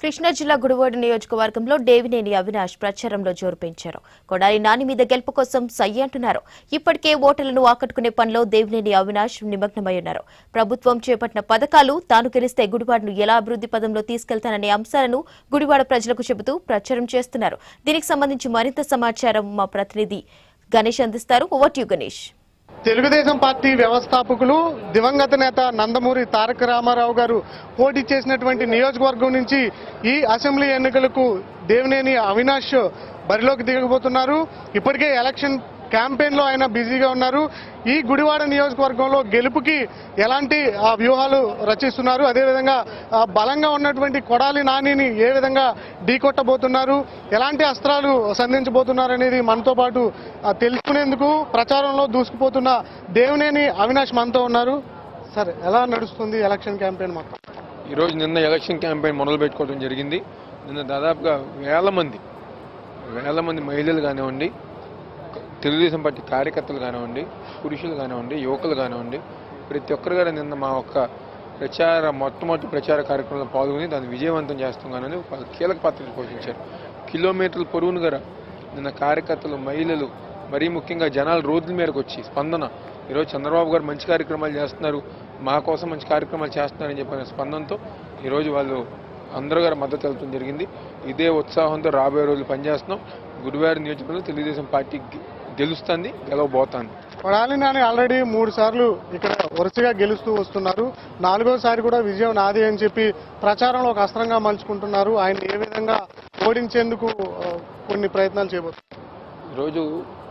కృష్ణా జిల్లా గుడివాడ నియోజకవర్గంలో దేవినేని అవినాష్ ప్రచారంలో జోరు పెంచారు కొడాలి నాని మీద గెలుపు కోసం సై అంటున్నారు ఇప్పటికే ఓటర్లను ఆకట్టుకునే పనిలో దేవినేని అవినాష్ నిమగ్నమై ఉన్నారు ప్రభుత్వం చేపట్టిన పథకాలు తాను గెలిస్తే గుడివాడను ఎలా అభివృద్ధి పదంలో తీసుకెళ్తాననే అంశాలను గుడివాడ ప్రజలకు చెబుతూ ప్రచారం చేస్తున్నారు దీనికి సంబంధించి మరింత సమాచారం మా ప్రతినిధి గణేష్ అందిస్తారు over to you, Ganesh Telugu Desam party వ్యవస్థాపకులు దివంగత నేత నందమూరి తారక రామారావు గారు పోటీ చేసినటువంటి నియోజకవర్గం నుంచి ఈ అసెంబ్లీ ఎన్నికలకు దేవినేని అవినాష్ బరిలోకి దిగబోతున్నారు ఇప్పటికే ఎలక్షన్ క్యాంపెయిన్ లో ఆయన బిజీగా ఉన్నారు ఈ గుడివాడ నియోజకవర్గంలో గెలుపుకి ఎలాంటి ఆ, వ్యూహాలు రచిస్తున్నారు అదేవిధంగా ఆ, బలంగా ఉన్నటువంటి కొడాలి నానిని ఏ విధంగా ఢీకొట్టబోతున్నారు ఎలాంటి అస్త్రాలు సంధించబోతున్నారు అనేది మనతో పాటు ఆ, తెలుసుకునేందుకు ప్రచారంలో దూసుకుపోతున్న దేవినేని అవినాష్ మనతో ఉన్నారు సరే ఎలా నడుస్తుంది ఎలక్షన్ క్యాంపెయిన్ మొత్తం ఈరోజు నిన్న ఎలక్షన్ క్యాంపెయిన్ మొదలు పెట్టుకోవడం జరిగింది నిన్న దాదాపుగా వేల మంది వేల మంది మహిళలు కానివ్వండి తెలుగుదేశం పార్టీ కార్యకర్తలు కానివ్వండి పురుషులు కానివ్వండి యువకులు కానివ్వండి ప్రతి ఒక్కరు కూడా నిన్న మా ఒక్క ప్రచార మొట్టమొదటి ప్రచార కార్యక్రమంలో పాల్గొని దాన్ని విజయవంతం చేస్తాం కానీ ఒక కీలక పాత్ర పోషించారు కిలోమీటర్ల పొరుగును గల నిన్న కార్యకర్తలు మహిళలు మరీ ముఖ్యంగా జనాలు రోడ్ల మేరకు వచ్చి స్పందన ఈరోజు చంద్రబాబు గారు మంచి కార్యక్రమాలు చేస్తున్నారు మా కోసం మంచి కార్యక్రమాలు చేస్తున్నారని చెప్పిన స్పందనతో ఈరోజు వాళ్ళు అందరూ గారు మద్దతు వెళ్తుంది జరిగింది ఇదే ఉత్సాహంతో రాబోయే రోజులు పనిచేస్తున్నాం గురువారం నియోజకవర్గంలో తెలుగుదేశం పార్టీ గె- గెలుస్తుంది గెలవబోతాను కొడాలి నాని ఆల్రెడీ మూడు సార్లు ఇక్కడ వరుసగా గెలుస్తూ వస్తున్నారు నాలుగోసారి కూడా విజయం నాది అని చెప్పి ప్రచారంలో ఒక అస్త్రంగా మలుచుకుంటున్నారు ఆయన ఏ విధంగా ఓడించేందుకు ఆ, కొన్ని ప్రయత్నాలు చేయబోతున్నారు ఈరోజు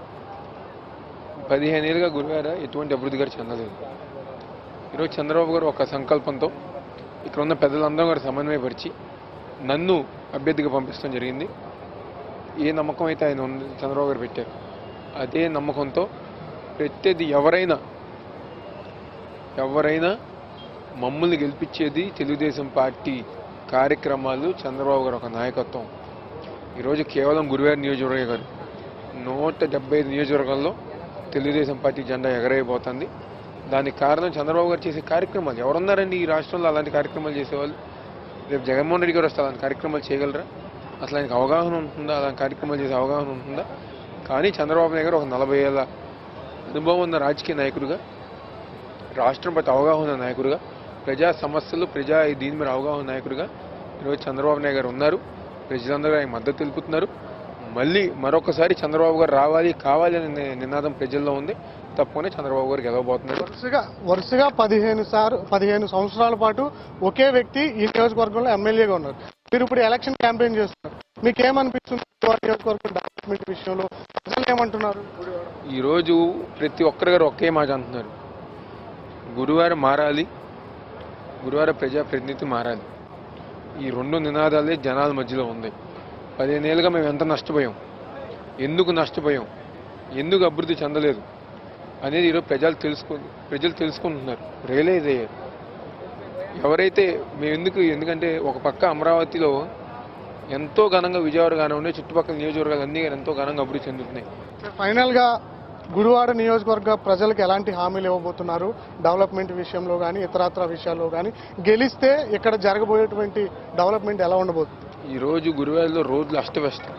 పదిహేను ఏళ్ళుగా గురువార ఎటువంటి అభివృద్ధి గారు చెందలేదు ఈరోజు చంద్రబాబు గారు ఒక సంకల్పంతో ఇక్కడ ఉన్న పెద్దలందరూ గారు సమన్వయపరిచి నన్ను అభ్యర్థిగా పంపించడం జరిగింది ఏ నమ్మకం అయితే ఆయన ఉంది చంద్రబాబు గారు పెట్టారు అదే నమ్మకంతో ప్రత్యర్థి ఎవరైనా ఎవరైనా మమ్మల్ని గెలిపించేది తెలుగుదేశం పార్టీ కార్యక్రమాలు చంద్రబాబు గారు ఒక నాయకత్వం ఈరోజు కేవలం గురువారి నియోజకవర్గ గారు నూట డెబ్బై ఐదు నియోజకవర్గాల్లో తెలుగుదేశం పార్టీ జెండా ఎగరైపోతుంది దానికి కారణం చంద్రబాబు గారు చేసే కార్యక్రమాలు ఎవరున్నారండి ఈ రాష్ట్రంలో అలాంటి కార్యక్రమాలు చేసేవాళ్ళు రేపు జగన్మోహన్ రెడ్డి గారు వస్తే అలాంటి కార్యక్రమాలు చేయగలరా అసలు ఆయనకు అవగాహన ఉంటుందా అలాంటి కార్యక్రమాలు చేసే అవగాహన ఉంటుందా కానీ చంద్రబాబు నాయుడు గారు ఒక నలభై ఏళ్ళ అనుభవం ఉన్న రాజకీయ నాయకుడిగా రాష్ట్రం పట్ల అవగాహన ఉన్న నాయకుడిగా ప్రజా సమస్యలు ప్రజా దీని మీద అవగాహన నాయకుడిగా ఈరోజు చంద్రబాబు నాయుడు గారు ఉన్నారు ప్రజలందరూ ఆయన మద్దతు తెలుపుతున్నారు మళ్ళీ మరొకసారి చంద్రబాబు గారు రావాలి కావాలి అనే ని- నినాదం ప్రజల్లో ఉంది తప్పకుండా చంద్రబాబు గారు గెలవబోతున్నారు వరుసగా వరుసగా పదిహేను సార్ పదిహేను సంవత్సరాల పాటు ఒకే వ్యక్తి ఈ నియోజకవర్గంలో ఎమ్మెల్యేగా ఉన్నారు మీరు ఇప్పుడు ఎలక్షన్ క్యాంపెయిన్ చేస్తున్నారు మీకు ఏమనిపిస్తుంది గుడివాడ నియోజకవర్గం డెవలప్మెంట్ విషయంలో ప్రజలు ఏమంటున్నారు ఈరోజు ప్రతి ఒక్కరు గారు ఒకే మాట అంటున్నారు గురువారం మారాలి గురువారం ప్రజాప్రతినిధి మారాలి ఈ రెండు నినాదాలే జనాల మధ్యలో ఉంది పదిహేనేళ్ళుగా మేము ఎంత నష్టపోయాం ఎందుకు నష్టపోయాం ఎందుకు అభివృద్ధి చెందలేదు అనేది ఈరోజు ప్రజలు తెలుసుకు ప్రజలు తెలుసుకుంటున్నారు రియలైజ్ అయ్యారు ఎవరైతే మేము ఎందుకు ఎందుకంటే ఒక పక్క అమరావతిలో ఎంతో ఘనంగా విజయవాడ కానివ్వండి చుట్టుపక్కల నియోజకవర్గాలు అన్నీ ఎంతో ఘనంగా అభివృద్ధి చెందుతున్నాయి ఫైనల్ గా గుడివాడ నియోజకవర్గ ప్రజలకు ఎలాంటి హామీలు ఇవ్వబోతున్నారు డెవలప్మెంట్ విషయంలో కానీ ఇతరత్ర విషయాల్లో కానీ గెలిస్తే ఇక్కడ జరగబోయేటువంటి డెవలప్మెంట్ ఎలా ఉండబోతుంది ఈరోజు గురువారిలో రోడ్లు అష్టవ్యస్తం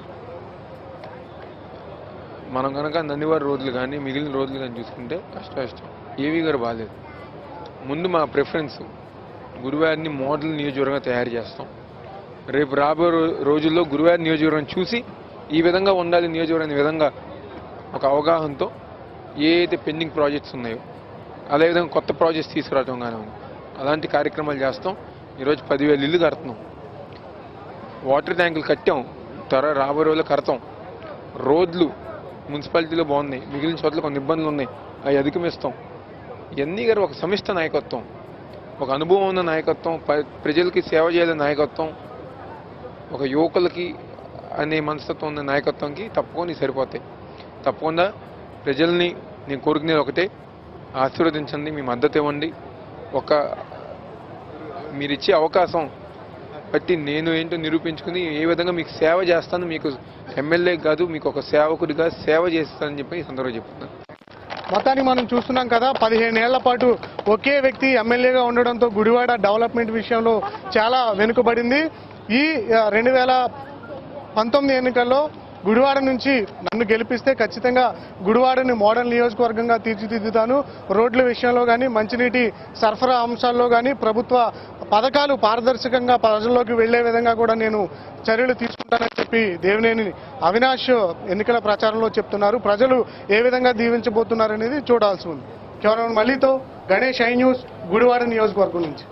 మనం కనుక నందివారి రోడ్లు కానీ మిగిలిన రోడ్లు కానీ చూసుకుంటే అష్టవ్యస్తం ఏవి గారు బాగాలేదు ముందు మా ప్రిఫరెన్స్ గురువారిని మోడల్ నియోజకవర్గంగా తయారు చేస్తాం రేపు రాబోయే రో- రోజుల్లో గురువారి నియోజకవర్గం చూసి ఈ విధంగా ఉండాలి నియోజకవర్గం విధంగా ఒక అవగాహనతో ఏ అయితే పెండింగ్ ప్రాజెక్ట్స్ ఉన్నాయో అదేవిధంగా కొత్త ప్రాజెక్ట్స్ తీసుకురావడం కానివ్వండి అలాంటి కార్యక్రమాలు చేస్తాం ఈరోజు పదివేలు ఇల్లు కడుతున్నాం వాటర్ ట్యాంకులు కట్టాం త్వర రాబోయే రోజుల్లో కడతాం రోడ్లు మున్సిపాలిటీలో బాగున్నాయి మిగిలిన చోట్ల కొన్ని ఇబ్బందులు ఉన్నాయి అవి అధిగమిస్తాం ఇవన్నీ గారు ఒక సమిష్ట నాయకత్వం ఒక అనుభవం ఉన్న నాయకత్వం ప- ప్రజలకి సేవ చేయాలనే నాయకత్వం ఒక యువకులకి అనే మనస్తత్వం ఉన్న నాయకత్వంకి తప్పకుండా ఇవి సరిపోతాయి తప్పకుండా ప్రజల్ని నేను కోరుకునేది ఒకటే ఆశీర్వదించండి మీ మద్దతు ఇవ్వండి ఒక మీరు ఇచ్చే అవకాశం బట్టి నేను ఏంటో నిరూపించుకుని ఏ విధంగా మీకు సేవ చేస్తాను మీకు ఎమ్మెల్యే కాదు మీకు ఒక సేవకుడిగా సేవ చేస్తానని చెప్పి ఈ సందర్భంగా చెప్తున్నాను మొత్తానికి మనం చూస్తున్నాం కదా పదిహేను ఏళ్ల పాటు ఒకే వ్యక్తి ఎమ్మెల్యేగా ఉండడంతో గుడివాడ డెవలప్మెంట్ విషయంలో చాలా వెనుకబడింది ఈ రెండు వేల పంతొమ్మిది ఎన్నికల్లో గుడివాడ నుంచి నన్ను గెలిపిస్తే ఖచ్చితంగా గుడివాడని మోడల్ నియోజకవర్గంగా తీర్చిదిద్దుతాను రోడ్ల విషయంలో కానీ మంచినీటి సరఫరా అంశాల్లో కానీ ప్రభుత్వ పథకాలు పారదర్శకంగా ప్రజల్లోకి వెళ్లే విధంగా కూడా నేను చర్యలు తీసుకుంటానని చెప్పి దేవినేని అవినాష్ ఎన్నికల ప్రచారంలో చెప్తున్నారు ప్రజలు ఏ విధంగా దీవించబోతున్నారనేది చూడాల్సి ఉంది కేవలం మళ్ళీతో గణేష్ ఐ న్యూస్ గుడివాడ నియోజకవర్గం నుంచి